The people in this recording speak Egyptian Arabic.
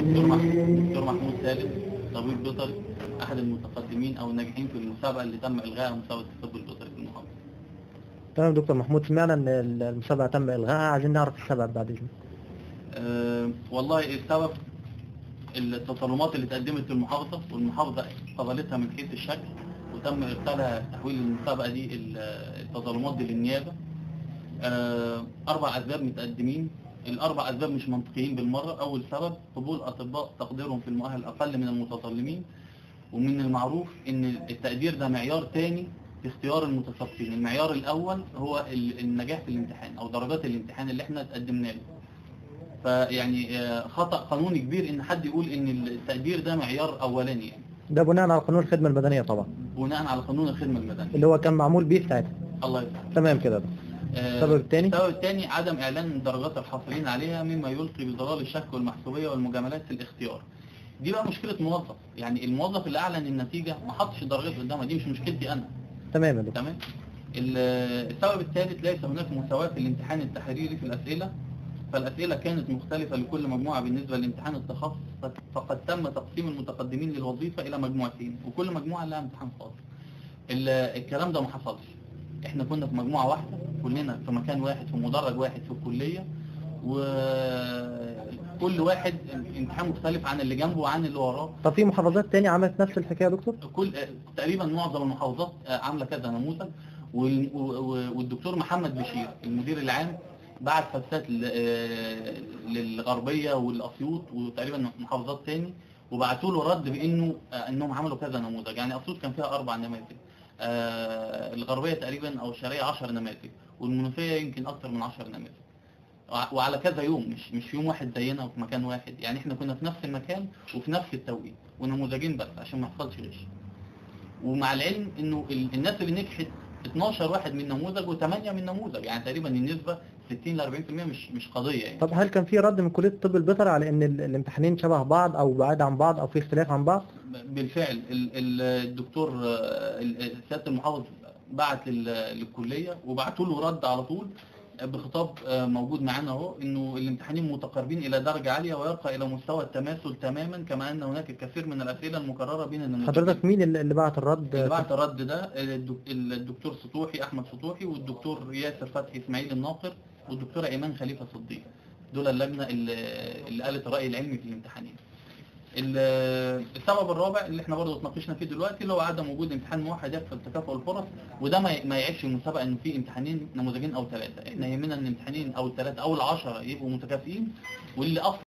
الدكتور محمود الدكتور محمود سالم طبيب بيطري احد المتقدمين او الناجحين في المسابقه اللي تم الغائها مسابقه الطب البيطري في المحافظه تمام دكتور محمود سمعنا ان المسابقة تم الغائها عايزين نعرف السبب بعد اذنك أه والله السبب التظلمات اللي تقدمت في المحافظة والمحافظة قبلتها من حيث الشكل وتم إرسالها تحويل المسابقة دي ال- التظلمات دي للنيابة أه أربع أسباب متقدمين الأربع أسباب مش منطقيين بالمرة أول سبب قبول أطباء تقديرهم في المؤهل أقل من المتظلمين ومن المعروف إن التقدير ده معيار تاني في اختيار المتسابقين المعيار الأول هو ال- النجاح في الامتحان أو درجات الامتحان اللي احنا تقدمنا له فيعني آه، خطأ قانوني كبير ان حد يقول ان التقدير ده معيار اولاني يعني ده بناء على قانون الخدمة المدنية طبعا بناء على قانون الخدمة المدنية اللي هو كان معمول بيه ساعتها الله يسلمك تمام كده ده. آه، السبب الثاني؟ السبب الثاني عدم اعلان درجات الحاصلين عليها مما يلقي بضلال الشك والمحسوبية والمجاملات في الاختيار دي بقى مشكلة موظف يعني الموظف اللي اعلن النتيجة ما حطش الدرجات قدامها دي مش مشكلتي انا تمام يا دكتور تمام ال- السبب الثالث ليس هناك مساواة في الامتحان التحريري في الأسئلة فالأسئلة كانت مختلفة لكل مجموعة بالنسبة لامتحان التخصص فقد تم تقسيم المتقدمين للوظيفة إلى مجموعتين وكل مجموعة لها امتحان خاص ال- الكلام ده ما حصلش احنا كنا في مجموعة واحدة كلنا في مكان واحد في مدرج واحد في الكلية وكل واحد امتحان مختلف عن اللي جنبه وعن اللي وراه طب في محافظات تاني عملت نفس الحكاية يا دكتور كل تقريبا معظم المحافظات عامله كذا نموذج وال- و- والدكتور محمد بشير المدير العام بعت فاكسات ل- آه، للغربيه والاسيوط وتقريبا محافظات تاني وبعتوا له رد بانه آه، انهم عملوا كذا نموذج يعني اسيوط كان فيها اربع نماذج آه، الغربيه تقريبا او الشرقيه 10 نماذج والمنوفيه يمكن اكثر من 10 نماذج وع- وعلى كذا يوم مش مش يوم واحد زينا وفي مكان واحد يعني احنا كنا في نفس المكان وفي نفس التوقيت ونموذجين بس عشان ما يحصلش غش ومع العلم انه ال- الناس اللي نجحت 12 واحد من نموذج و8 من نموذج يعني تقريبا النسبة 60 ل 40% مش مش قضية يعني طب هل كان في رد من كلية الطب البيطري على ان ال- الامتحانين شبه بعض او بعاد عن بعض او في اختلاف عن بعض بالفعل ال- ال- الدكتور آه، ال- سيادة المحافظ بعت لل- للكلية وبعتوا له رد على طول بخطاب آه، موجود معانا اهو انه الامتحانين متقاربين الى درجة عالية ويرقى الى مستوى التماثل تماما كما ان هناك الكثير من الاسئلة المكررة بين النموذجين حضرتك مين اللي اللي بعت الرد اللي بعت الرد ده الدك- الدكتور سطوحي احمد سطوحي والدكتور ياسر فتحي اسماعيل الناقر والدكتوره ايمان خليفه صديق دول اللجنه اللي, اللي قالت الراي العلمي في الامتحانين ال- السبب الرابع اللي احنا برضه اتناقشنا فيه دلوقتي اللي هو عدم وجود امتحان موحد يكفل تكافؤ الفرص وده ما ي- ما يعيبش المسابقه ان في امتحانين نموذجين او ثلاثه احنا يهمنا ان امتحانين او الثلاثه او العشره يبقوا متكافئين واللي اصلا